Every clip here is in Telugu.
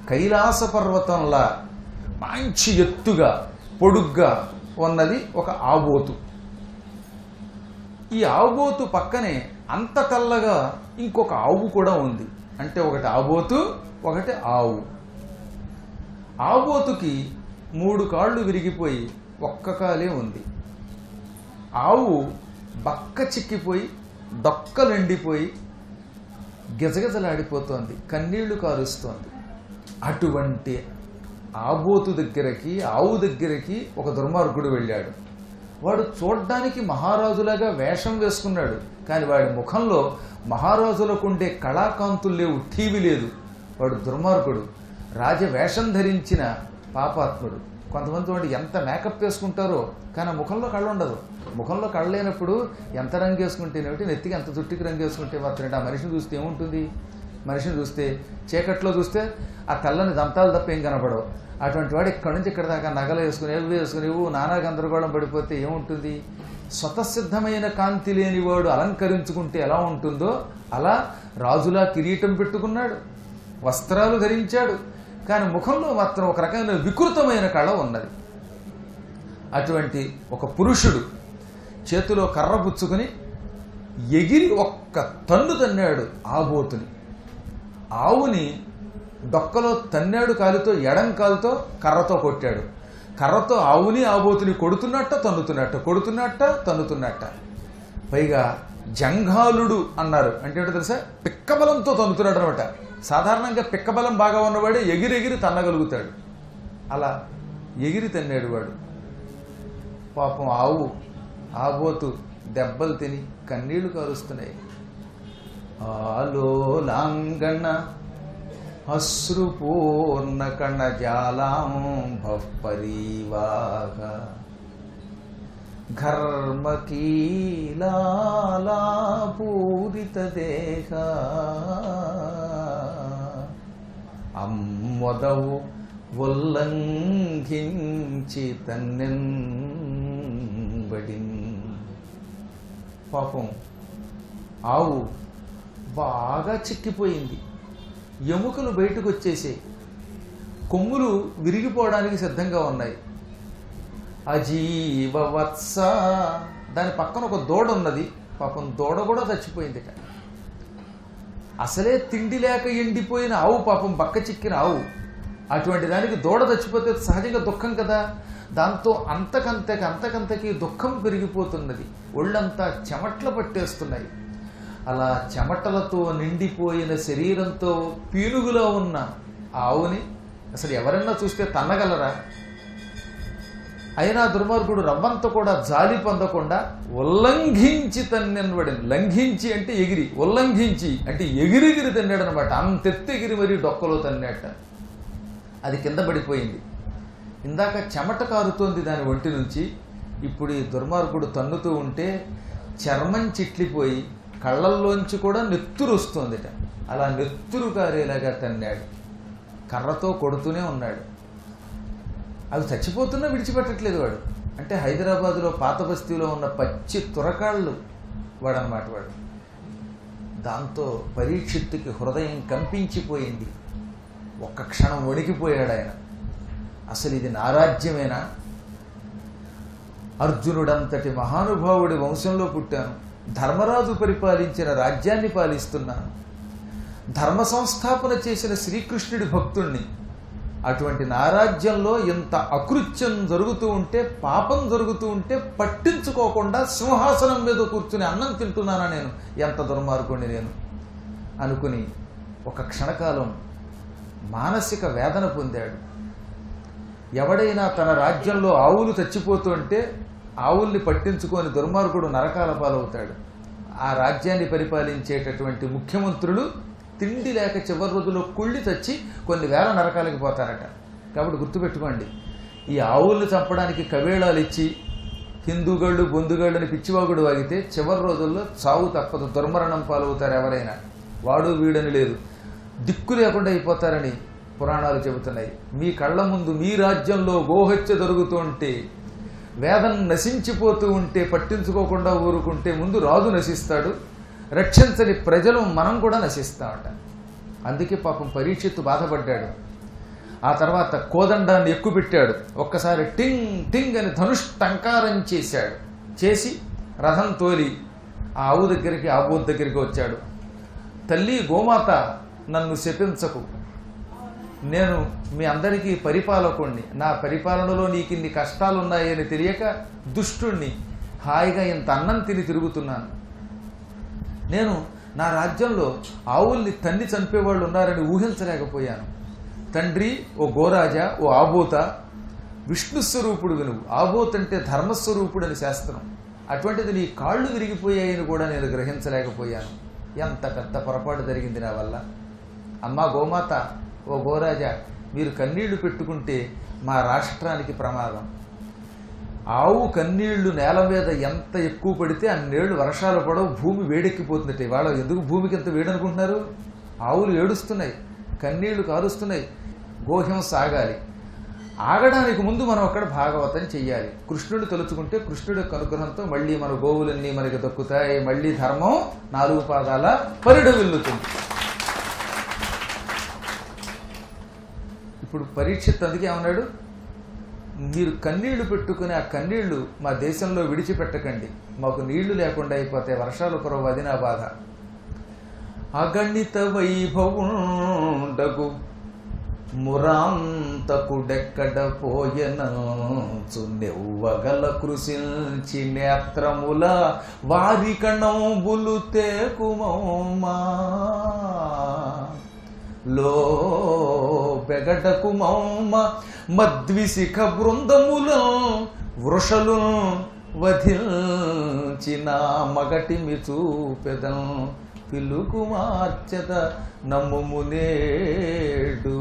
కైలాస పర్వతంలా మంచి ఎత్తుగా పొడుగ్గా ఉన్నది ఒక ఆబోతు ఈ ఆవుబోతు పక్కనే అంత తెల్లగా ఇంకొక ఆవు కూడా ఉంది అంటే ఒకటి ఆబోతు ఒకటి ఆవు ఆబోతుకి మూడు కాళ్ళు విరిగిపోయి ఒక్క కాలే ఉంది ఆవు బక్క చిక్కిపోయి డొక్కలెండిపోయి గిజగిజలాడిపోతోంది కన్నీళ్లు కారుస్తోంది అటువంటి ఆబోతు దగ్గరకి ఆవు దగ్గరకి ఒక దుర్మార్గుడు వెళ్ళాడు వాడు చూడ్డానికి మహారాజులాగా వేషం వేసుకున్నాడు కానీ వాడి ముఖంలో మహారాజులకు ఉండే కళాకాంతులు లేవు టీవీ లేదు వాడు దుర్మార్గుడు రాజవేషం ధరించిన పాపాత్ముడు కొంతమంది వాడు ఎంత మేకప్ వేసుకుంటారో కానీ ఆ ముఖంలో కళ్ళ ఉండదు ముఖంలో కళ్ళ లేనప్పుడు ఎంత రంగు వేసుకుంటేనేమిటి నెత్తికి ఎంత జుట్టుకి రంగు వేసుకుంటే మాత్రం ఆ మనిషిని చూస్తే ఏముంటుంది మనిషిని చూస్తే చీకట్లో చూస్తే ఆ తెల్లని దంతాలు తప్ప ఏం కనపడవు అటువంటి వాడు ఇక్కడి నుంచి ఇక్కడ దాకా నగలు వేసుకుని ఎవి వేసుకుని ఇవ్వు నానా గందరగోళం పడిపోతే ఏముంటుంది స్వతసిద్ధమైన కాంతి లేనివాడు అలంకరించుకుంటే ఎలా ఉంటుందో అలా రాజులా కిరీటం పెట్టుకున్నాడు వస్త్రాలు ధరించాడు కానీ ముఖంలో మాత్రం ఒక రకమైన వికృతమైన కళ ఉన్నది అటువంటి ఒక పురుషుడు చేతిలో కర్ర పుచ్చుకుని ఎగిరి ఒక్క తన్ను తన్నాడు ఆబోతుని ఆవుని డొక్కలో తన్నాడు కాలుతో ఎడం కాలుతో కర్రతో కొట్టాడు కర్రతో ఆవుని ఆబోతుని కొడుతున్నట్ట తన్నుతున్నట్ట కొడుతున్నట్ట తన్నుతున్నట్ట పైగా జంఘాలుడు అన్నారు అంటే ఏంటో తెలుసా పిక్కబలంతో తన్నుతున్నాడు అనమాట సాధారణంగా పిక్కబలం బాగా ఉన్నవాడే ఎగిరెగిరి తన్నగలుగుతాడు అలా ఎగిరి తన్నాడు వాడు పాపం ఆవు ఆబోతు దెబ్బలు తిని కన్నీళ్లు కారుస్తున్నాయి ఆలోలాంగణ అశ్రుపూర్ణ కణజాలాం పరివాహ ఘర్మకీలాపూరిత దేహ అమ్మొదవు ఉల్లంఘించి తన్నెంబడి పాపం ఆవు బాగా చిక్కిపోయింది ఎముకలు బయటకు వచ్చేసాయి కొమ్ములు విరిగిపోవడానికి సిద్ధంగా ఉన్నాయి అజీవవత్స దాని పక్కన ఒక దూడ ఉన్నది పాపం దూడ కూడా చచ్చిపోయిందిట అసలే తిండి లేక ఎండిపోయిన ఆవు పాపం బక్క చిక్కిన ఆవు అటువంటి దానికి దూడ చచ్చిపోతే సహజంగా దుఃఖం కదా దాంతో అంతకంతకి అంతకంతకి దుఃఖం పెరిగిపోతున్నది ఒళ్ళంతా చెమట్లు పట్టేస్తున్నాయి అలా చెమటలతో నిండిపోయిన శరీరంతో పీనుగులో ఉన్న ఆ ఆవుని అసలు ఎవరన్నా చూస్తే తన్నగలరా అయినా దుర్మార్గుడు రవ్వంత కూడా జాలి పొందకుండా ఉల్లంఘించి తన్నెనబడి లంఘించి అంటే ఎగిరి ఉల్లంఘించి అంటే ఎగిరిగిరి తన్నాడు అనమాట అంతెత్తు ఎగిరి మరీ డొక్కలో తన్నట్ట అది కింద పడిపోయింది ఇందాక చెమట కారుతోంది దాని ఒంటి నుంచి ఇప్పుడు ఈ దుర్మార్గుడు తన్నుతూ ఉంటే చర్మం చిట్లిపోయి కళ్ళల్లోంచి కూడా నెత్తురు వస్తుందిట అలా నెత్తురు కారేలాగా తన్నాడు కర్రతో కొడుతూనే ఉన్నాడు అవి చచ్చిపోతున్నా విడిచిపెట్టట్లేదు వాడు అంటే హైదరాబాదులో పాత బస్తీలో ఉన్న పచ్చి తురకాళ్ళు వాడనమాట వాడు దాంతో పరీక్షిత్తుకి హృదయం కంపించిపోయింది ఒక్క క్షణం వణికిపోయాడు ఆయన అసలు ఇది నా రాజ్యమేనా అర్జునుడంతటి మహానుభావుడి వంశంలో పుట్టాను ధర్మరాజు పరిపాలించిన రాజ్యాన్ని పాలిస్తున్నాను ధర్మ సంస్థాపన చేసిన శ్రీకృష్ణుడి భక్తుణ్ణి అటువంటి నా రాజ్యంలో ఇంత అకృత్యం జరుగుతూ ఉంటే పాపం జరుగుతూ ఉంటే పట్టించుకోకుండా సింహాసనం మీద కూర్చుని అన్నం తింటున్నానా నేను ఎంత దుర్మార్గుణ్ణి నేను అనుకుని ఒక క్షణకాలం మానసిక వేదన పొందాడు ఎవడైనా తన రాజ్యంలో ఆవులు చచ్చిపోతుంటే ఆవుల్ని పట్టించుకొని దుర్మార్గుడు నరకాల పాలవుతాడు ఆ రాజ్యాన్ని పరిపాలించేటటువంటి ముఖ్యమంత్రులు తిండి లేక చివరి రోజుల్లో కుళ్ళి చచ్చి కొన్ని వేల నరకాలకి పోతారట కాబట్టి గుర్తుపెట్టుకోండి ఈ ఆవుల్ని చంపడానికి కవేళాలు ఇచ్చి హిందూగాళ్ళు బొందుగాళ్ళు అని పిచ్చివాగుడు వాగితే చివరి రోజుల్లో చావు తప్పదు దుర్మరణం పాలవుతారు ఎవరైనా వాడు వీడని లేదు దిక్కు లేకుండా అయిపోతారని పురాణాలు చెబుతున్నాయి మీ కళ్ళ ముందు మీ రాజ్యంలో గోహత్య జరుగుతూ ఉంటే వేదం నశించిపోతూ ఉంటే పట్టించుకోకుండా ఊరుకుంటే ముందు రాజు నశిస్తాడు రక్షించని ప్రజలు మనం కూడా నశిస్తామట అందుకే పాపం పరీక్షిత్తు బాధపడ్డాడు ఆ తర్వాత కోదండాన్ని ఎక్కుపెట్టాడు ఒక్కసారి టింగ్ టింగ్ అని ధనుష్ టంకారం చేశాడు చేసి రథం తోలి ఆ ఆవు దగ్గరికి ఆబోత్ దగ్గరికి వచ్చాడు తల్లి గోమాత నన్ను శపించకు నేను మీ అందరికీ పరిపాలకుణ్ణి నా పరిపాలనలో నీకు ఇన్ని కష్టాలున్నాయని తెలియక దుష్టుణ్ణి హాయిగా ఇంత అన్నం తిని తిరుగుతున్నాను నేను నా రాజ్యంలో ఆవుల్ని తన్ని చంపేవాళ్ళు ఉన్నారని ఊహించలేకపోయాను తండ్రి ఓ గోరాజా ఓ ఆబోత విష్ణు స్వరూపుడు నువ్వు ఆబోత్ అంటే ధర్మస్వరూపుడు అని శాస్త్రం అటువంటిది నీ కాళ్ళు విరిగిపోయాయని కూడా నేను గ్రహించలేకపోయాను ఎంత పెద్ద పొరపాటు జరిగింది నా వల్ల అమ్మా గోమాత ఓ గోరాజా మీరు కన్నీళ్లు పెట్టుకుంటే మా రాష్ట్రానికి ప్రమాదం ఆవు కన్నీళ్లు నేల మీద ఎంత ఎక్కువ పడితే అన్నేళ్లు వర్షాలు పడవు భూమి వేడెక్కిపోతుందట ఇవాళ ఎందుకు భూమికి ఎంత వేడనుకుంటున్నారు ఆవులు ఏడుస్తున్నాయి కన్నీళ్లు కారుస్తున్నాయి గోహింస ఆగాలి ఆగడానికి ముందు మనం అక్కడ భాగవతం చెయ్యాలి కృష్ణుడు తలుచుకుంటే కృష్ణుడి యొక్క అనుగ్రహంతో మళ్ళీ మన గోవులన్నీ మనకి దక్కుతాయి మళ్ళీ ధర్మం నాలుగు పాదాల పరిడవిల్లుతుంది ఇప్పుడు పరీక్షిత్ అందుకే ఏమన్నాడు మీరు కన్నీళ్లు పెట్టుకుని ఆ కన్నీళ్లు మా దేశంలో విడిచిపెట్టకండి మాకు నీళ్లు లేకుండా అయిపోతే వర్షాలు కురవు అది నా బాధ అగణిత వైభవుండగు మురాంతకుడెక్కడ పోయనంచు నెవ్వగల కృషించి నేత్రముల వారి కణంబులు తేకుమౌమా లో బెగటకు మౌమ మద్విశిఖ బృందములు వృషలు వధించిన మగటిమి చూపెదం పిలుకు మార్చద నమ్ముమునేడు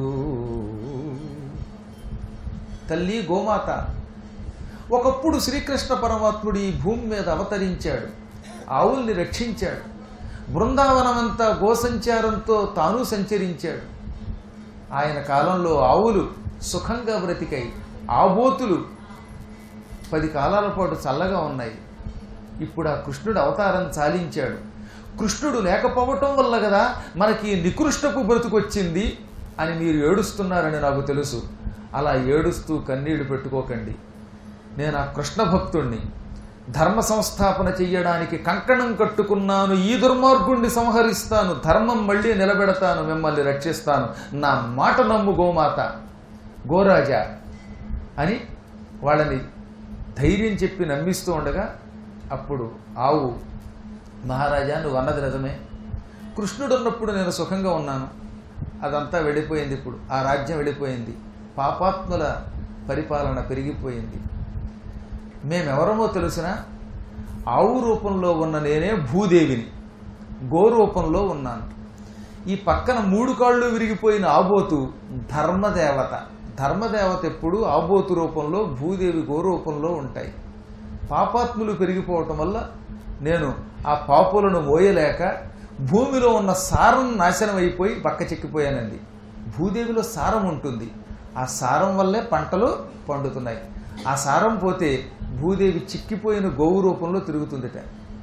తల్లి గోమాత ఒకప్పుడు శ్రీకృష్ణ పరమాత్ముడు ఈ భూమి మీద అవతరించాడు ఆవుల్ని రక్షించాడు బృందావనమంతా గోసంచారంతో తాను సంచరించాడు ఆయన కాలంలో ఆవులు సుఖంగా బ్రతికాయి ఆబోతులు పది కాలాల పాటు చల్లగా ఉన్నాయి ఇప్పుడు ఆ కృష్ణుడు అవతారం చాలించాడు కృష్ణుడు లేకపోవటం వల్ల కదా మనకి నికృష్టపు బ్రతుకొచ్చింది అని మీరు ఏడుస్తున్నారని నాకు తెలుసు అలా ఏడుస్తూ కన్నీళ్లు పెట్టుకోకండి నేను ఆ కృష్ణ భక్తుణ్ణి ధర్మ సంస్థాపన చెయ్యడానికి కంకణం కట్టుకున్నాను ఈ దుర్మార్గుణ్ణి సంహరిస్తాను ధర్మం మళ్ళీ నిలబెడతాను మిమ్మల్ని రక్షిస్తాను నా మాట నమ్ము గోమాత గోరాజా అని వాళ్ళని ధైర్యం చెప్పి నమ్మిస్తూ ఉండగా అప్పుడు ఆవు మహారాజా నువ్వు అన్నది నిజమే కృష్ణుడు ఉన్నప్పుడు నేను సుఖంగా ఉన్నాను అదంతా వెళ్ళిపోయింది ఇప్పుడు ఆ రాజ్యం వెళ్ళిపోయింది పాపాత్ముల పరిపాలన పెరిగిపోయింది మేమెవరమో తెలిసిన ఆవు రూపంలో ఉన్న నేనే భూదేవిని గో రూపంలో ఉన్నాను ఈ పక్కన మూడు కాళ్ళు విరిగిపోయిన ఆబోతు ధర్మదేవత ధర్మదేవత ఎప్పుడు ఆబోతు రూపంలో భూదేవి గో రూపంలో ఉంటాయి పాపాత్ములు పెరిగిపోవటం వల్ల నేను ఆ పాపులను మోయలేక భూమిలో ఉన్న సారం నాశనం అయిపోయి పక్క చెక్కిపోయానండి భూదేవిలో సారం ఉంటుంది ఆ సారం వల్లే పంటలు పండుతున్నాయి ఆ సారం పోతే భూదేవి చిక్కిపోయిన గోవు రూపంలో తిరుగుతుందిట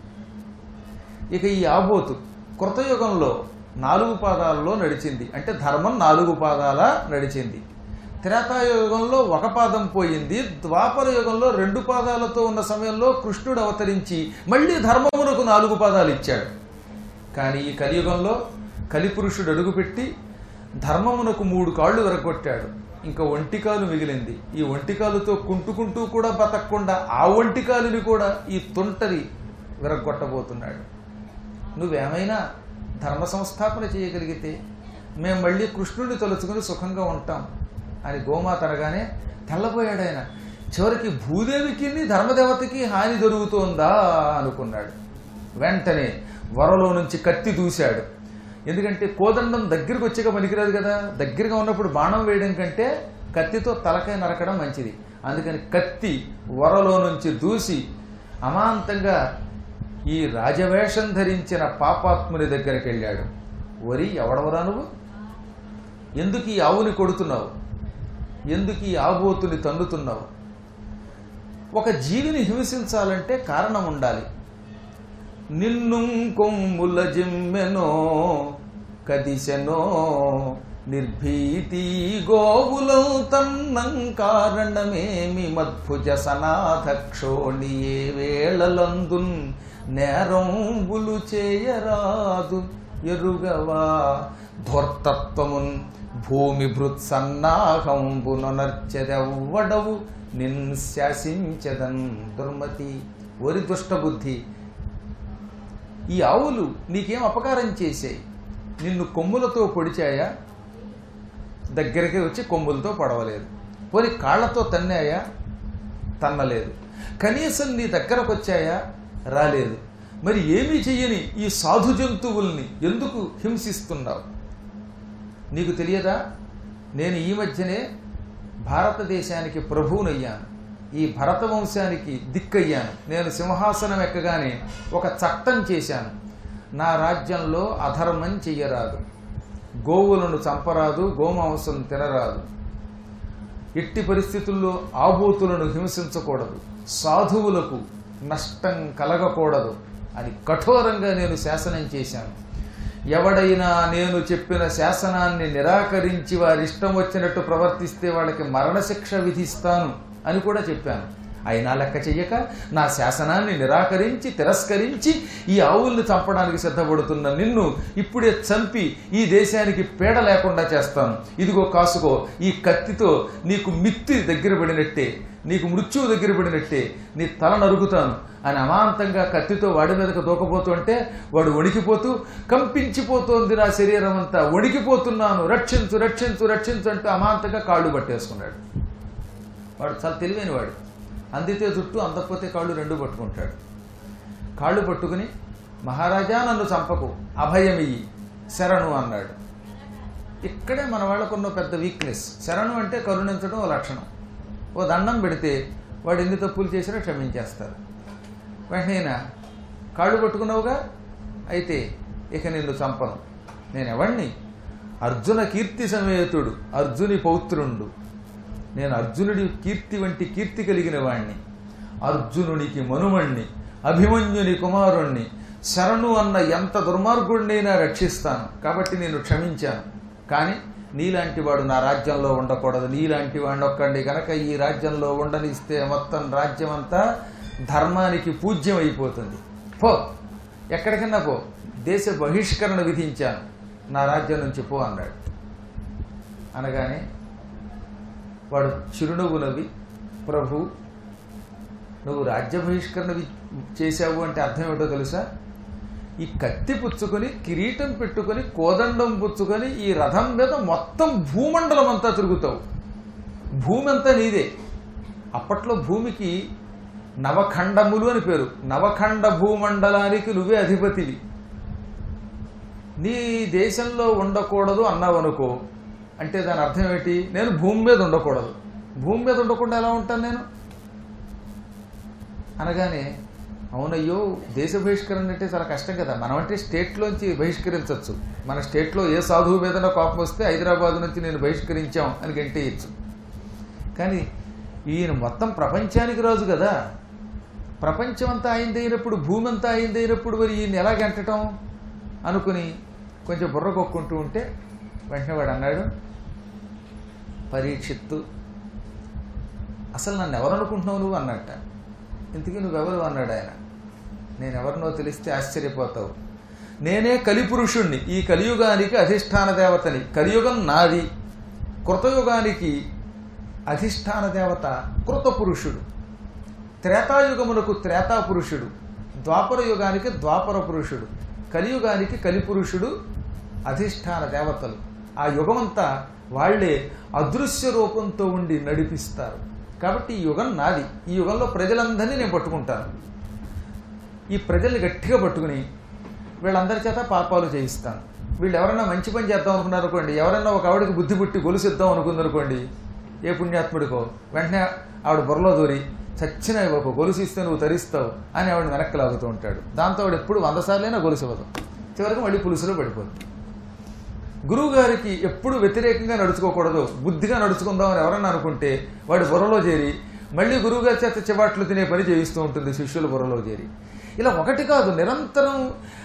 ఇక ఈ ఆబోతు కృతయుగంలో నాలుగు పాదాలలో నడిచింది అంటే ధర్మం నాలుగు పాదాల నడిచింది త్రేతాయుగంలో ఒక పాదం పోయింది ద్వాపర యుగంలో రెండు పాదాలతో ఉన్న సమయంలో కృష్ణుడు అవతరించి మళ్ళీ ధర్మమునకు నాలుగు పాదాలు ఇచ్చాడు కానీ ఈ కలియుగంలో కలిపురుషుడు అడుగుపెట్టి ధర్మమునకు మూడు కాళ్ళు విరగొట్టాడు ఇంకా ఒంటికాలు మిగిలింది ఈ ఒంటికాలుతో కుంటుకుంటూ కూడా బతకకుండా ఆ ఒంటికాలుని కూడా ఈ తుంటరి విరగొట్టబోతున్నాడు నువ్వేమైనా ధర్మ సంస్థాపన చేయగలిగితే మేము మళ్ళీ కృష్ణుడిని తలుచుకుని సుఖంగా ఉంటాం అని గోమాత అనగానే తెల్లబోయాడు ఆయన చివరికి భూదేవికి ధర్మదేవతకి హాని జరుగుతోందా అనుకున్నాడు వెంటనే వరలో నుంచి కత్తి దూశాడు ఎందుకంటే కోదండం దగ్గరికి వచ్చాక పనికిరాదు కదా దగ్గరగా ఉన్నప్పుడు బాణం వేయడం కంటే కత్తితో తలకాయ నరకడం మంచిది అందుకని కత్తి వరలో నుంచి దూసి అమాంతంగా ఈ రాజవేషం ధరించిన పాపాత్ముని దగ్గరికి వెళ్ళాడు వరి ఎవడవరా నువ్వు ఎందుకు ఈ ఆవుని కొడుతున్నావు ఎందుకు ఈ ఆబోతుని తన్నుతున్నావు ఒక జీవిని హింసించాలంటే కారణం ఉండాలి నిన్ను కొమ్ముల జిమ్మెనో కదిశెనో నిర్భీతి గోవులం తన్నం కారణమేమి మద్భుజ సనాథక్షోణియే వేళలందున్ నేరంబులు చేయరాదు ఎరుగవా ధూర్తత్వమున్ భూమి భృత్ సన్నాహంబునర్చెదవ్వడవు నిన్ శాసించదన్ దుర్మతి ఒరి దుష్టబుద్ధి ఈ ఆవులు నీకేం అపకారం చేశాయి నిన్ను కొమ్ములతో పొడిచాయా దగ్గరికి వచ్చి కొమ్ములతో పడవలేదు పోని కాళ్లతో తన్నాయా తన్నలేదు కనీసం నీ దగ్గరకు వచ్చాయా రాలేదు మరి ఏమీ చెయ్యని ఈ సాధు జంతువుల్ని ఎందుకు హింసిస్తున్నావు నీకు తెలియదా నేను ఈ మధ్యనే భారతదేశానికి ప్రభువునయ్యాను ఈ భరత వంశానికి దిక్కయ్యాను నేను సింహాసనం ఎక్కగానే ఒక చట్టం చేశాను నా రాజ్యంలో అధర్మం చెయ్యరాదు గోవులను చంపరాదు గోమాంసం తినరాదు ఎట్టి పరిస్థితుల్లో ఆబోతులను హింసించకూడదు సాధువులకు నష్టం కలగకూడదు అని కఠోరంగా నేను శాసనం చేశాను ఎవడైనా నేను చెప్పిన శాసనాన్ని నిరాకరించి వారి ఇష్టం వచ్చినట్టు ప్రవర్తిస్తే వాళ్ళకి మరణశిక్ష విధిస్తాను అని కూడా చెప్పాను అయినా లెక్క చెయ్యక నా శాసనాన్ని నిరాకరించి తిరస్కరించి ఈ ఆవుల్ని చంపడానికి సిద్ధపడుతున్న నిన్ను ఇప్పుడే చంపి ఈ దేశానికి పీడ లేకుండా చేస్తాను ఇదిగో కాసుకో ఈ కత్తితో నీకు మిత్తి దగ్గర పడినట్టే నీకు మృత్యువు దగ్గర పడినట్టే నీ తల నరుగుతాను అని అమాంతంగా కత్తితో వాడి మీదకు దూకపోతుంటే వాడు వణికిపోతూ కంపించిపోతోంది నా శరీరం అంతా వణికిపోతున్నాను రక్షించు రక్షించు రక్షించు అంటూ అమాంతంగా కాళ్ళు పట్టేసుకున్నాడు వాడు చాలా తెలివైన వాడు అందితే జుట్టు అందకపోతే కాళ్ళు రెండు పట్టుకుంటాడు కాళ్ళు పట్టుకుని మహారాజా నన్ను చంపకు అభయమియ్యి శరణు అన్నాడు ఇక్కడే మన వాళ్ళకున్న పెద్ద వీక్నెస్ శరణు అంటే కరుణించడం ఓ లక్షణం ఓ దండం పెడితే వాడు ఎన్ని తప్పులు చేసినా క్షమించేస్తారు వెంటనే ఈయన, కాళ్ళు పట్టుకున్నావుగా అయితే ఇక నిన్ను చంపను నేను ఎవణ్ణి అర్జున కీర్తి సమేతుడు అర్జుని పౌత్రుండు నేను అర్జునుడి కీర్తి వంటి కీర్తి కలిగిన వాణ్ణి అర్జునునికి మనుమణ్ణి అభిమన్యుని కుమారుణ్ణి శరణు అన్న ఎంత దుర్మార్గుడినైనా రక్షిస్తాను కాబట్టి నేను క్షమించాను కానీ నీలాంటి వాడు నా రాజ్యంలో ఉండకూడదు నీలాంటి వాడిని ఒక్కండి కనుక ఈ రాజ్యంలో ఉండనిస్తే మొత్తం రాజ్యం అంతా ధర్మానికి పూజ్యం అయిపోతుంది పో ఎక్కడికన్నా పో దేశ బహిష్కరణ విధించాను నా రాజ్యం నుంచి పో అన్నాడు అనగానే వాడు చిరునవ్వు నవ్వి ప్రభు నువ్వు రాజ్య బహిష్కరణ వి- చేశావు అంటే అర్థం ఏమిటో తెలుసా ఈ కత్తి పుచ్చుకొని కిరీటం పెట్టుకొని కోదండం పుచ్చుకొని ఈ రథం మీద మొత్తం భూమండలం అంతా తిరుగుతావు భూమి అంతా నీదే అప్పట్లో భూమికి నవఖండములు అని పేరు నవఖండ భూమండలానికి నువ్వే అధిపతివి నీ దేశంలో ఉండకూడదు అన్నావనుకో అంటే దాని అర్థం ఏంటి నేను భూమి మీద ఉండకూడదు భూమి మీద ఉండకుండా ఎలా ఉంటాను నేను అనగానే అవునయ్యో దేశ బహిష్కరణ అంటే చాలా కష్టం కదా మనం అంటే స్టేట్లోంచి బహిష్కరించవచ్చు మన స్టేట్లో ఏ సాధువు మీదన కోపం వస్తే హైదరాబాద్ నుంచి నేను బహిష్కరించాం అని గంటేయచ్చు కానీ ఈయన మొత్తం ప్రపంచానికి రాజు కదా ప్రపంచం అంతా అయిందైనప్పుడు భూమి అంతా అయిందైనప్పుడు మరి ఈయన ఎలా గంటటం అనుకుని కొంచెం బుర్ర కొక్కుంటూ ఉంటే వెంటనే వాడు అన్నాడు పరీక్షిత్తు అసలు నన్ను ఎవరు అనుకుంటున్నావు నువ్వు అన్నట్ట ఇంతకీ నువ్వెవరు అన్నాడు ఆయన నేను ఎవరినో తెలిస్తే ఆశ్చర్యపోతావు నేనే కలిపురుషుణ్ణి ఈ కలియుగానికి అధిష్టాన దేవతని కలియుగం నాది కృతయుగానికి అధిష్టాన దేవత కృత పురుషుడు త్రేతాయుగమునకు త్రేతా పురుషుడు ద్వాపర యుగానికి ద్వాపర పురుషుడు కలియుగానికి కలిపురుషుడు అధిష్టాన దేవతలు ఆ యుగమంతా వాళ్లే అదృశ్య రూపంతో ఉండి నడిపిస్తారు కాబట్టి ఈ యుగం నాది ఈ యుగంలో ప్రజలందరినీ నేను పట్టుకుంటాను ఈ ప్రజల్ని గట్టిగా పట్టుకుని వీళ్ళందరి చేత పాపాలు చేయిస్తాను వీళ్ళు ఎవరైనా మంచి పని చేద్దాం అనుకున్నారు అనుకోండి ఎవరైనా ఒక ఆవిడకి బుద్ధి పుట్టి గొలుసిద్దాం అనుకుందనుకోండి ఏ పుణ్యాత్ముడికో వెంటనే ఆవిడ బుర్రలో దూరి చచ్చిన ఒక గొలుసు ఇస్తే నువ్వు తరిస్తావు అని ఆవిడ వెనక్కి లాగుతూ ఉంటాడు దాంతో ఆవిడ ఎప్పుడు వంద సార్లైనా గొలుసు ఇవ్వదు చివరికి మళ్ళీ పులుసులో పడిపోతుంది గురువు గారికి ఎప్పుడు వ్యతిరేకంగా నడుచుకోకూడదు బుద్ధిగా నడుచుకుందామని ఎవరన్నా అనుకుంటే వాడి బుర్రలో చేరి మళ్ళీ గురువు గారి చేత చివాట్లు తినే పని చేయిస్తూ ఉంటుంది శిష్యుల బుర్రలో చేరి ఇలా ఒకటి కాదు నిరంతరం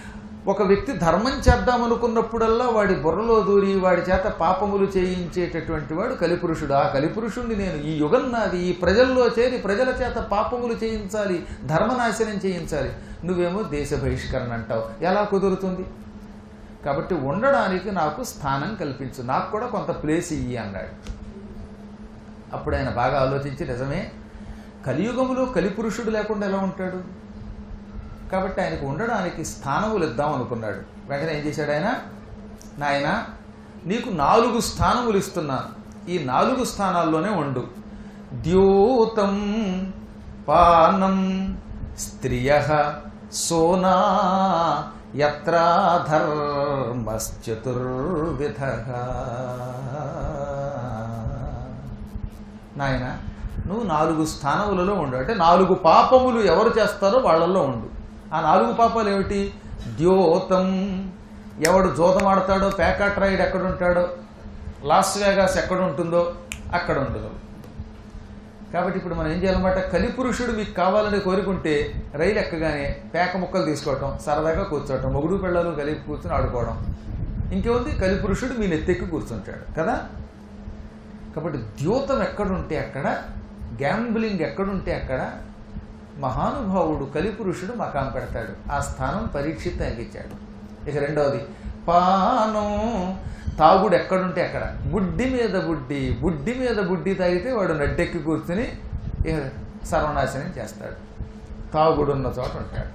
ఒక వ్యక్తి ధర్మం చేద్దామనుకున్నప్పుడల్లా వాడి బుర్రలో దూరి వాడి చేత పాపములు చేయించేటటువంటి వాడు కలిపురుషుడు ఆ కలిపురుషుణ్ణి నేను ఈ యుగం నాది ఈ ప్రజల్లో చేరి ప్రజల చేత పాపములు చేయించాలి ధర్మనాశనం చేయించాలి నువ్వేమో దేశ బహిష్కరణ అంటావు ఎలా కుదురుతుంది కాబట్టి ఉండడానికి నాకు స్థానం కల్పించు నాకు కూడా కొంత ప్లేస్ ఇయ్యి అన్నాడు అప్పుడు ఆయన బాగా ఆలోచించి నిజమే కలియుగములో కలిపురుషుడు లేకుండా ఎలా ఉంటాడు కాబట్టి ఆయనకు ఉండడానికి స్థానములు ఇద్దాం అనుకున్నాడు వెంటనే ఏం చేశాడు ఆయన నాయన నీకు నాలుగు స్థానములు ఇస్తున్నాను ఈ నాలుగు స్థానాల్లోనే ఉండు ద్యూతం పానం స్త్రియ సోనా యత్రాధర్మశ్చతుర్విధ నాయన నువ్వు నాలుగు స్థానములలో ఉండు అంటే నాలుగు పాపములు ఎవరు చేస్తారో వాళ్ళల్లో ఉండు ఆ నాలుగు పాపాలు ఏమిటి ద్యోతం ఎవడు జోదం ఆడతాడో ప్యాకాట్ రైడ్ ఎక్కడ ఉంటాడో లాస్ వేగాస్ ఎక్కడ ఉంటుందో అక్కడ ఉండదు కాబట్టి ఇప్పుడు మనం ఏం చేయాలన్నమాట కలిపురుషుడు మీకు కావాలని కోరుకుంటే రైలు ఎక్కగానే పేక ముక్కలు తీసుకోవటం సరదాగా కూర్చోవటం మొగుడు పిల్లలు కలిపి కూర్చొని ఆడుకోవడం ఇంకేముంది కలిపురుషుడు మీ నెత్తెక్కి కూర్చుంటాడు కదా కాబట్టి ద్యూతం ఎక్కడుంటే అక్కడ గ్యాంబ్లింగ్ ఎక్కడుంటే అక్కడ మహానుభావుడు కలిపురుషుడు మకాం పెడతాడు ఆ స్థానం పరీక్షిత్ తగ్గించాడు ఇక రెండవది పానం తాగుడు ఎక్కడుంటే అక్కడ బుడ్డి మీద బుడ్డి బుడ్డి మీద బుడ్డి తాగితే వాడు నడ్డెక్కి కూర్చుని ఇక సర్వనాశనం చేస్తాడు తాగుడున్న చోట ఉంటాడు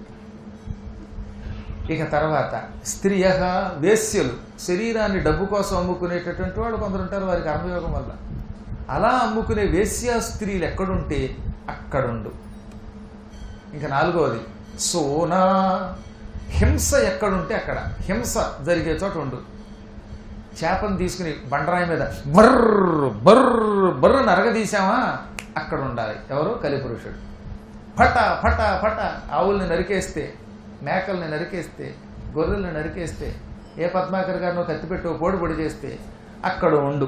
ఇక తర్వాత స్త్రీయ వేశ్యలు శరీరాన్ని డబ్బు కోసం అమ్ముకునేటటువంటి వాళ్ళు కొందరు ఉంటారు వారికి కర్మయోగం వల్ల అలా అమ్ముకునే వేశ్యా స్త్రీలు ఎక్కడుంటే అక్కడుండు ఇంకా నాలుగవది సోనా హింస ఎక్కడుంటే అక్కడ హింస జరిగే చోట ఉండు చేపను తీసుకుని బండరాయి మీద బర్ర బర్ర బర్ర నరగదీశామా అక్కడ ఉండాలి ఎవరు కలిపురుషుడు ఫట ఫట ఫట ఆవుల్ని నరికేస్తే మేకల్ని నరికేస్తే గొర్రెల్ని నరికేస్తే ఏ పద్మాకర్ గారినో కత్తిపెట్టి ఓ పోడు పొడి చేస్తే అక్కడ ఉండు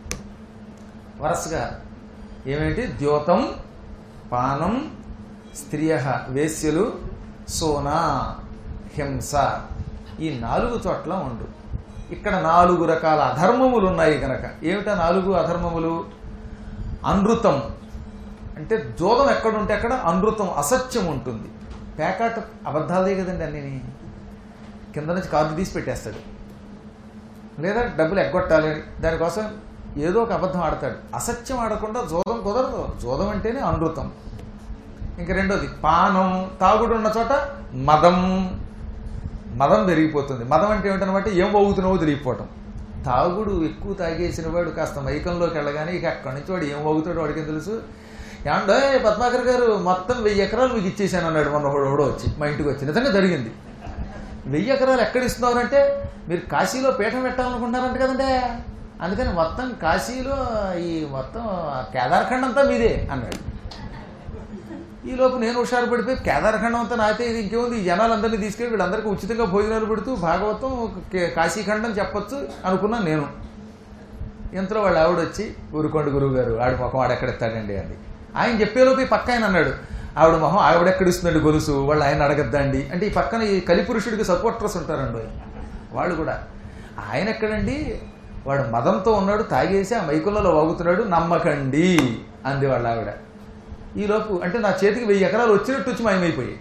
వరుసగా ఏమేంటి ద్యోతం పానం స్త్రియ వేశ్యలు సోనా హింస ఈ నాలుగు చోట్ల ఉండు ఇక్కడ నాలుగు రకాల అధర్మములు ఉన్నాయి కనుక ఏమిటా నాలుగు అధర్మములు అనృతం అంటే జోదం ఎక్కడుంటే అక్కడ అనృతం అసత్యం ఉంటుంది పేకాట అబద్ధాలదే కదండి అన్నీ కింద నుంచి కార్డు తీసి పెట్టేస్తాడు లేదా డబ్బులు ఎగ్గొట్టాలి అని దానికోసం ఏదో ఒక అబద్ధం ఆడతాడు అసత్యం ఆడకుండా జోదం కుదరదు జోదం అంటేనే అనృతం ఇంక రెండోది పానం తాగుడు ఉన్న చోట మదం మదం పెరిగిపోతుంది మదం అంటే ఏమిటనమాట ఏం వౌగుతున్నావో తెలియకపోవటం తాగుడు ఎక్కువ తాగేసిన వాడు కాస్త మైకంలోకి వెళ్ళగానే ఇక అక్కడి నుంచి వాడు ఏం వౌగుతాడో వాడికి తెలుసు ఏమండో పద్మాకర్ గారు మొత్తం వెయ్యి ఎకరాలు మీకు ఇచ్చేసాను అన్నాడు మొన్న ఒకడు ఎవడో వచ్చి మా ఇంటికి వచ్చి నిజంగా జరిగింది వెయ్యి ఎకరాలు ఎక్కడ ఇస్తున్నారంటే మీరు కాశీలో పీఠం పెట్టాలనుకుంటున్నారంట కదంటే అందుకని మొత్తం కాశీలో ఈ మొత్తం కేదార్ఖండ్ అంతా మీదే అన్నాడు ఈ లోపు నేను హుషారు పడిపోయి కేదార్ఖండం అంతా నాతే ఇది ఇంకేముంది ఈ జనాలందరినీ తీసుకెళ్ళి వీళ్ళందరికీ ఉచితంగా భోజనాలు పెడుతూ భాగవతం కే- కాశీఖండం చెప్పొచ్చు అనుకున్నాను నేను ఇంతలో వాళ్ళు ఆవిడ వచ్చి ఊరుకోండి గురువు గారు ఆడి మొఖం ఆడెక్కడెత్తాడండి అండి ఆయన చెప్పేలోపు ఈ పక్క ఆయన అన్నాడు ఆవిడ మొహం ఆవిడెక్కడిస్తుందండి గొలుసు వాళ్ళు ఆయన అడగద్దండి అంటే ఈ పక్కన ఈ కలిపురుషుడికి సపోర్టర్స్ ఉంటారండి వాళ్ళు కూడా ఆయన ఎక్కడండి వాడు మదంతో ఉన్నాడు తాగేసి ఆ మైకులలో వాగుతున్నాడు నమ్మకండి అంది వాళ్ళ ఆవిడ ఈ లోపు అంటే నా చేతికి వెయ్యి ఎకరాలు వచ్చినట్టు వచ్చి మాయమైపోయాయి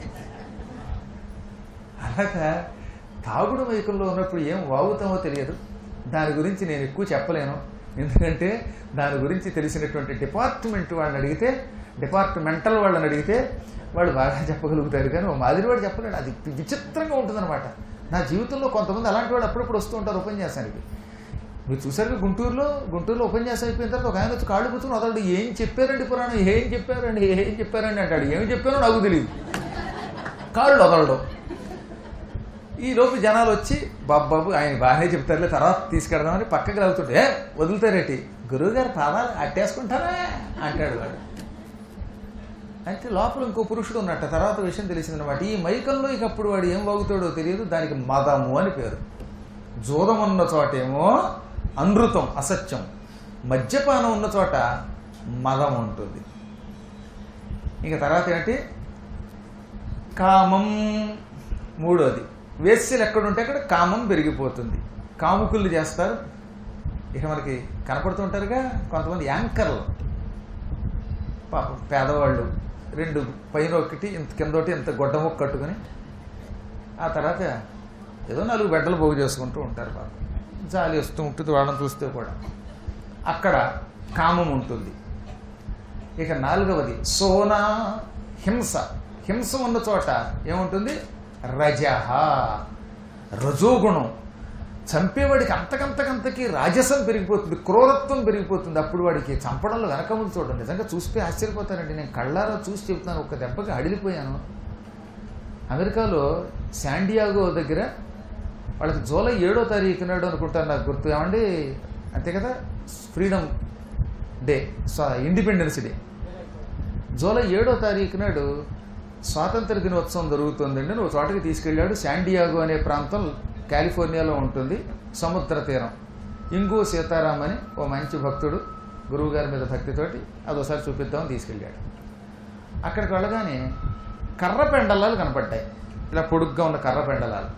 అలాగా తాగుడు మైకంలో ఉన్నప్పుడు ఏం వాగుతామో తెలియదు దాని గురించి నేను ఎక్కువ చెప్పలేను ఎందుకంటే దాని గురించి తెలిసినటువంటి డిపార్ట్మెంట్ వాళ్ళని అడిగితే డిపార్ట్మెంటల్ వాళ్ళని అడిగితే వాళ్ళు బాగా చెప్పగలుగుతారు కానీ ఓ మాదిరి వాడు చెప్పలేడు అది విచిత్రంగా ఉంటుందన్నమాట నా జీవితంలో కొంతమంది అలాంటి వాడు అప్పుడప్పుడు వస్తూ ఉంటారు ఉపన్యాసానికి మీరు చూసారు గుంటూరులో గుంటూరులో ఉపన్యాసం అయిపోయిన తర్వాత ఒక ఆయన వచ్చి కాళ్ళు కూర్చొని వదలడు ఏం చెప్పారండి పురాణం ఏం చెప్పారండి ఏం చెప్పారండి అంటాడు ఏం చెప్పారో నాకు తెలియదు కాళ్ళు వదలడం ఈ లోపు జనాలు వచ్చి బాబాబు ఆయన బాగానే చెప్తారులే తర్వాత తీసుకెడదామని పక్కకి లాగుతుంటే "ఏ, వదులుతారేటి గురువుగారు పాదాలు అట్టేసుకుంటారా అంటాడు వాడు అయితే లోపల ఇంకో పురుషుడు ఉన్నట్ట తర్వాత విషయం తెలిసిందనమాట ఈ మైకంలో ఇక అప్పుడు వాడు ఏం వాగుతాడో తెలియదు దానికి మదము అని పేరు జూదం ఉన్న చోటేమో అనృతం అసత్యం మద్యపానం ఉన్న చోట మదం ఉంటుంది ఇంకా తర్వాత ఏంటి కామం మూడోది వేస్యలు ఎక్కడుంటే అక్కడ కామం పెరిగిపోతుంది కాముకులు చేస్తారు ఇక మనకి కనపడుతుంటారుగా కొంతమంది యాంకర్లు పాపం పేదవాళ్ళు రెండు పైన ఒకటి ఇంత కింద ఒకటి ఇంత గొడ్డ ముక్క కట్టుకుని ఆ తర్వాత ఏదో నాలుగు బెడ్డలు పోగు చేసుకుంటూ ఉంటారు పాపం జాలి వస్తూ ఉంటుంది వాళ్ళని చూస్తే కూడా అక్కడ కామం ఉంటుంది ఇక నాలుగవది సోనా హింస హింస ఉన్న చోట ఏముంటుంది రజహ రజోగుణం చంపేవాడికి అంతకంతకంతకి రాజసం పెరిగిపోతుంది క్రూరత్వం పెరిగిపోతుంది అప్పుడు వాడికి చంపడంలో వెనకముందు చూడండి నిజంగా చూస్తే ఆశ్చర్యపోతానండి నేను కళ్ళారా చూసి చెబుతాను ఒక దెబ్బకి అడిలిపోయాను అమెరికాలో శాండియాగో దగ్గర వాళ్ళకి జూలై ఏడో తారీఖు నాడు అనుకుంటాను నాకు గుర్తు ఏమండి అంతే కదా ఫ్రీడమ్ డే స్వా ఇండిపెండెన్స్ డే జూలై ఏడో తారీఖు నాడు స్వాతంత్ర దినోత్సవం జరుగుతుందండి నువ్వు చోటకి తీసుకెళ్ళాడు శాండియాగో అనే ప్రాంతం కాలిఫోర్నియాలో ఉంటుంది సముద్ర తీరం ఇంగు సీతారాం అని ఓ మంచి భక్తుడు గురువు గారి మీద భక్తితోటి అదోసారి చూపిద్దామని తీసుకెళ్ళాడు అక్కడికి వెళ్ళగానే కర్ర పెండలాలు కనపడ్డాయి ఇలా పొడుగ్గా ఉన్న కర్ర పెండలాలు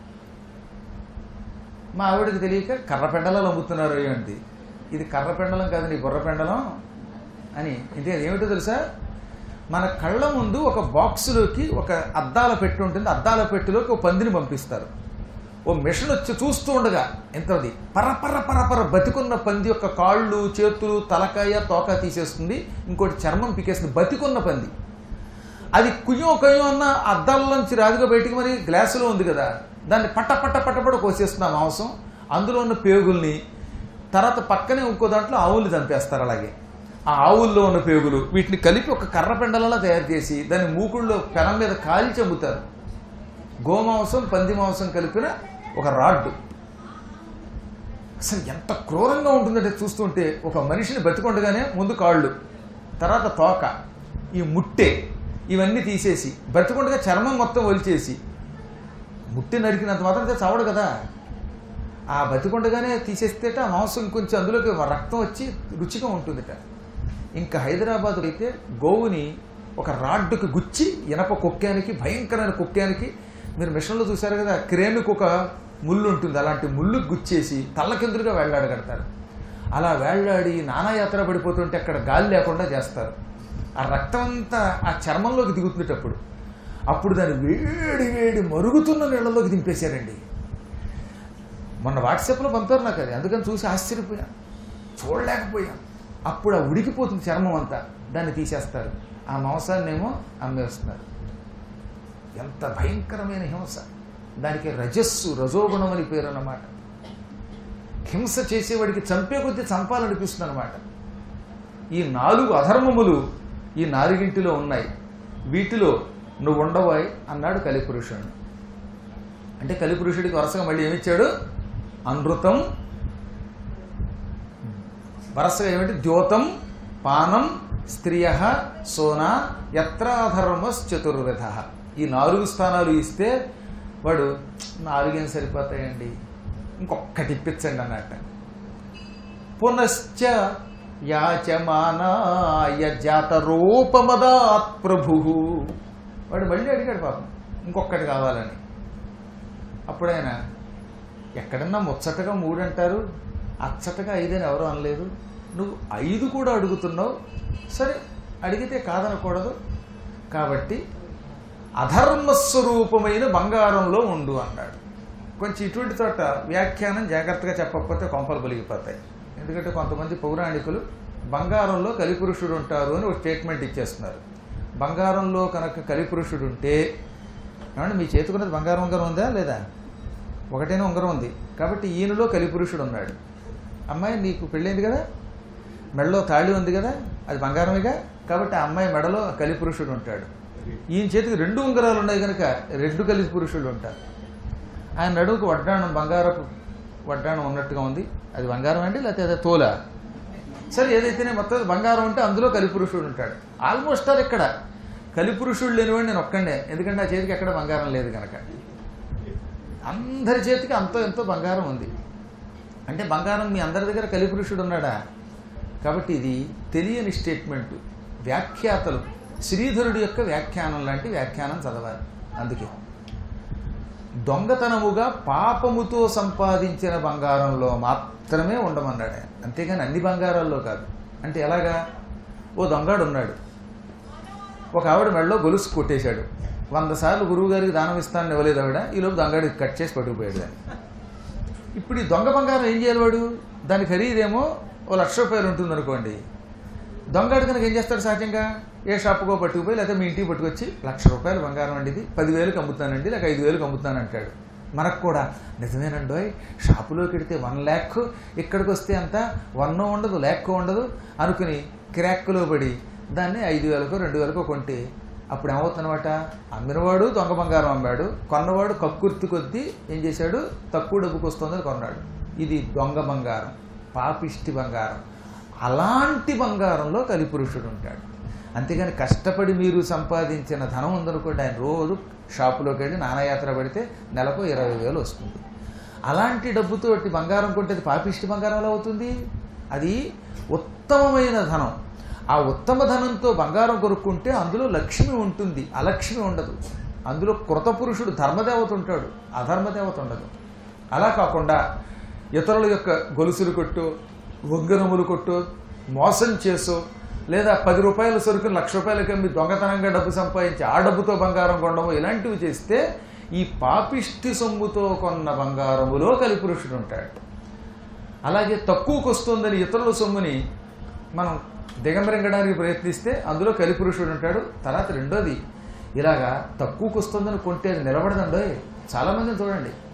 మా ఆవిడకి తెలియక కర్ర పెండలాలు అమ్ముతున్నారు ఏంటి ఇది కర్ర పెండలం కాదు నీ బుర్ర పెండలం అని ఇంతే ఏమిటో తెలుసా మన కళ్ళ ముందు ఒక బాక్సులోకి ఒక అద్దాల పెట్టి ఉంటుంది అద్దాల పెట్టిలోకి ఒక పందిని పంపిస్తారు ఓ మిషన్ వచ్చి చూస్తూ ఉండగా ఎంతది పరపర పరపర బతికున్న పంది యొక్క కాళ్ళు చేతులు తలకాయ తోక తీసేస్తుంది ఇంకోటి చర్మం పీకేస్తుంది బతికున్న పంది అది కుయ్యో కయ్యో అన్న అద్దాల్లోంచి రాదుగా బయటికి మరి గ్లాసులో ఉంది కదా దాన్ని పట్ట పట్ట పట్ట పట్ట కోసేస్తుంది ఆ మాంసం అందులో ఉన్న పేగుల్ని తర్వాత పక్కనే ఇంకో దాంట్లో ఆవుల్ని చంపేస్తారు అలాగే ఆ ఆవుల్లో ఉన్న పేగులు వీటిని కలిపి ఒక కర్ర పెండలలో తయారు చేసి దాన్ని మూకుళ్ళలో పెనం మీద కాల్చి అమ్ముతారు గోమాంసం పంది మాంసం కలిపిన ఒక రాడ్డు అసలు ఎంత క్రూరంగా ఉంటుందంటే చూస్తుంటే ఒక మనిషిని బతికొండగానే ముందు కాళ్ళు తర్వాత తోక ఈ ముట్టె ఇవన్నీ తీసేసి బతికొండగా చర్మం మొత్తం ఒలిచేసి ముట్టె నరికినంత మాత్రం చావడు కదా ఆ బతికొండగానే తీసేస్తేట ఆ మాంసం ఇంకొంచెం అందులోకి రక్తం వచ్చి రుచిగా ఉంటుందిట ఇంకా హైదరాబాద్ అయితే గోవుని ఒక రాడ్డుకి గుచ్చి ఇనప కుక్కానికి భయంకరమైన కుక్కానికి మీరు మిషన్లో చూశారు కదా క్రేమికి ఒక ముళ్ళు ఉంటుంది అలాంటి ముళ్ళు గుచ్చేసి తల్లకిందులుగా వేళ్లాడగడతారు అలా వేళ్లాడి నానాయాత్ర పడిపోతుంటే అక్కడ గాలి లేకుండా చేస్తారు ఆ రక్తం అంతా ఆ చర్మంలోకి దిగుతుండేటప్పుడు అప్పుడు దాన్ని వేడి వేడి మరుగుతున్న నీళ్ళలోకి దింపేశారండి మొన్న వాట్సాప్లో పంపారు నాకు అది అందుకని చూసి ఆశ్చర్యపోయాను చూడలేకపోయాను అప్పుడు ఆ ఉడికిపోతుంది చర్మం అంతా దాన్ని తీసేస్తారు ఆ మాంసాన్ని ఏమో అమ్మేస్తున్నారు ఎంత భయంకరమైన హింస దానికి రజస్సు రజోగుణం అని పేరు అన్నమాట హింస చేసేవాడికి చంపే కొద్దీ చంపాలనిపిస్తుంది అనమాట ఈ నాలుగు అధర్మములు ఈ నాలుగింటిలో ఉన్నాయి వీటిలో నువ్వు ఉండవాయి అన్నాడు కలిపురుషుడు అంటే కలిపురుషుడికి వరుసగా మళ్ళీ ఏమిచ్చాడు అనృతం వరుసగా ఏమిటి ద్యోతం పానం స్త్రియ సోనా యత్రాధర్మశ్చతుర్విధ ఈ నాలుగు స్థానాలు ఇస్తే వాడు నాలుగేం సరిపోతాయండి ఇంకొక్కటి ఇప్పించండి అన్నట్ట పునశ్చ యాచమానాయ జాతరూపమదాత్ ప్రభు వాడు మళ్ళీ అడిగాడు పాపం ఇంకొక్కటి కావాలని అప్పుడు ఆయన ఎక్కడన్నా ముచ్చటగా మూడు అంటారు అచ్చటగా ఐదని ఎవరు అనలేదు నువ్వు ఐదు కూడా అడుగుతున్నావు సరే అడిగితే కాదనకూడదు కాబట్టి అధర్మస్వరూపమైన బంగారంలో ఉండు అన్నాడు కొంచెం ఇటువంటి చోట వ్యాఖ్యానం జాగ్రత్తగా చెప్పకపోతే కొంపలు బలిగిపోతాయి ఎందుకంటే కొంతమంది పౌరాణికులు బంగారంలో కలిపురుషుడు ఉంటారు అని ఒక స్టేట్మెంట్ ఇచ్చేస్తున్నారు బంగారంలో కనుక కలిపురుషుడు ఉంటే ఏమంటే మీ చేతుకున్నది బంగారం ఉంగరం ఉందా లేదా ఒకటైనా ఉంగరం ఉంది కాబట్టి ఈయనలో కలిపురుషుడు ఉన్నాడు అమ్మాయి నీకు పెళ్ళైంది కదా మెడలో తాళి ఉంది కదా అది బంగారమేగా కాబట్టి ఆ అమ్మాయి మెడలో కలిపురుషుడు ఉంటాడు ఈయన చేతికి రెండు ఉంగరాలు ఉన్నాయి కనుక రెండు కలిసి పురుషులు ఉంటారు ఆయన నడువుకు వడ్డాణం బంగారపు వడ్డాణం ఉన్నట్టుగా ఉంది అది బంగారం అండి లేకపోతే అదే తోల సరే ఏదైతేనే మొత్తం బంగారం ఉంటే అందులో కలిపురుషుడు ఉంటాడు ఆల్మోస్ట్ అది ఇక్కడ కలిపురుషుడు లేనివాడు నేను ఒక్కండే ఎందుకంటే ఆ చేతికి ఎక్కడ బంగారం లేదు కనుక అందరి చేతికి అంతో ఎంతో బంగారం ఉంది అంటే బంగారం మీ అందరి దగ్గర కలిపురుషుడు ఉన్నాడా కాబట్టి ఇది తెలియని స్టేట్మెంట్ వ్యాఖ్యాతలు శ్రీధరుడి యొక్క వ్యాఖ్యానం లాంటి వ్యాఖ్యానం చదవాలి అందుకే దొంగతనముగా పాపముతో సంపాదించిన బంగారంలో మాత్రమే ఉండమన్నాడు ఆయన అంతేగాని అన్ని బంగారాల్లో కాదు అంటే ఎలాగా ఓ దొంగాడు ఉన్నాడు ఒక ఆవిడ మెడలో గొలుసు కొట్టేశాడు వంద సార్లు గురువు గారికి దానం ఇస్తానని ఇవ్వలేదు ఆవిడ ఈలోపు దొంగాడికి కట్ చేసి పట్టుకుపోయాడు దాన్ని ఇప్పుడు ఈ దొంగ బంగారం ఏం చేయాలి వాడు దాని ఖరీదేమో ఓ లక్ష రూపాయలు ఉంటుంది అనుకోండి దొంగడు కనుక ఏం చేస్తాడు సహజంగా ఏ షాపుకో పట్టుకుపోయి లేకపోతే మీ ఇంటికి పట్టుకొచ్చి లక్ష రూపాయలు బంగారం అండి ఇది పదివేలకు అమ్ముతానండి లేక ఐదు వేలకు అమ్ముతాను అంటాడు మనకు కూడా నిజమేనండోయ్ షాపులోకి వెడితే వన్ ల్యాక్ ఇక్కడికి వస్తే అంత వన్ ఉండదు ల్యాక్ ఉండదు అనుకుని క్రాక్లో పడి దాన్ని ఐదు వేలకు రెండు వేలకు కొంటే అప్పుడు ఏమవుతుందన్నమాట అమ్మినవాడు దొంగ బంగారం అమ్మాడు కొన్నవాడు కక్కుర్తి కొద్దీ ఏం చేశాడు తక్కువ డబ్బుకు వస్తుందని కొన్నాడు ఇది దొంగ బంగారం పాపిష్టి బంగారం అలాంటి బంగారంలో కలిపురుషుడు ఉంటాడు అంతేగాని కష్టపడి మీరు సంపాదించిన ధనం ఉందనుకోండి ఆయన రోజు షాపులోకి వెళ్ళి నానాయాత్ర పడితే నెలకు ఇరవై వేలు వస్తుంది అలాంటి డబ్బుతో బంగారం కొంటే అది పాపిష్టి బంగారం ఎలా అవుతుంది అది ఉత్తమమైన ధనం ఆ ఉత్తమ ధనంతో బంగారం కొనుక్కుంటే అందులో లక్ష్మి ఉంటుంది అలక్ష్మి ఉండదు అందులో కృతపురుషుడు ధర్మదేవత ఉంటాడు అధర్మదేవత ఉండదు అలా కాకుండా ఇతరుల యొక్క గొలుసులు కొట్టు వంగనములు కొట్టు మోసం చేసో లేదా పది రూపాయల సరుకుని లక్ష రూపాయలకి అమ్మి దొంగతనంగా డబ్బు సంపాదించి ఆ డబ్బుతో బంగారం కొనడము ఇలాంటివి చేస్తే ఈ పాపిష్టి సొమ్ముతో కొన్న బంగారములో కలిపురుషుడు ఉంటాడు అలాగే తక్కువకు వస్తుందని ఇతరుల సొమ్ముని మనం దిగమరింగడానికి ప్రయత్నిస్తే అందులో కలిపురుషుడు ఉంటాడు తర్వాత రెండోది ఇలాగా తక్కువకు వస్తుందని కొంటే అది నిలబడదండోయ్ చాలామందిని చూడండి